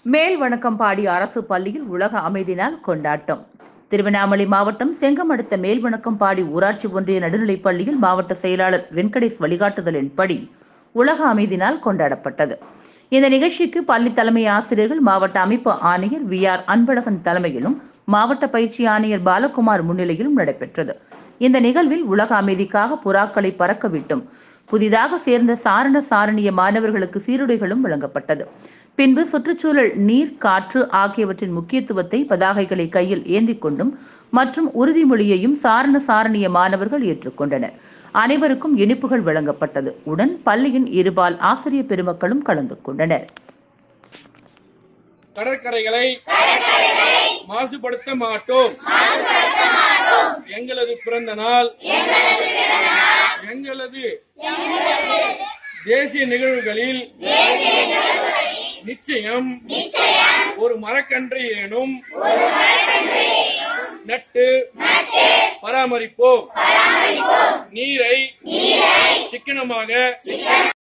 மேல் வணக்கம்பாடி அரசு பள்ளியில் உலக அமைதி நாள் கொண்டாட்டம் திருவண்ணாமலை மாவட்டம் செங்கம் அடுத்த மேல் வணக்கம்பாடி ஊராட்சி ஒன்றிய நடுநிலைப் பள்ளியில் மாவட்ட செயலாளர் வெங்கடேஷ் வழிகாட்டுதலின்படி உலக அமைதி நாள் கொண்டாடப்பட்டது இந்த நிகழ்ச்சிக்கு பள்ளி தலைமை ஆசிரியர்கள் மாவட்ட அமைப்பு ஆணையர் வி ஆர் அன்பழகன் தலைமையிலும் மாவட்ட பயிற்சி ஆணையர் பாலகுமார் முன்னிலையிலும் நடைபெற்றது இந்த நிகழ்வில் உலக அமைதிக்காக புறாக்களை பறக்க விட்டும் புதிதாக சேர்ந்த சாரண சாரணிய மாணவர்களுக்கு சீருடைகளும் வழங்கப்பட்டது பின்பு சுற்றுச்சூழல் நீர் காற்று ஆகியவற்றின் முக்கியத்துவத்தை பதாகைகளை கையில் ஏந்திக் கொண்டும் மற்றும் உறுதிமொழியையும் சாரண சாரணிய மாணவர்கள் ஏற்றுக்கொண்டனர் அனைவருக்கும் இனிப்புகள் வழங்கப்பட்டது உடன் பள்ளியின் இருபால் ஆசிரியர் பெருமக்களும் கலந்து கொண்டனர் கடற்கரைகளை மாசுபடுத்த மாட்டோம் எங்களது பிறந்த நாள் எங்களது தேசிய நிகழ்வுகளில் நிச்சயம் ஒரு மரக்கன்று ஏனும் நட்டு பராமரிப்போம் நீரை சிக்கனமாக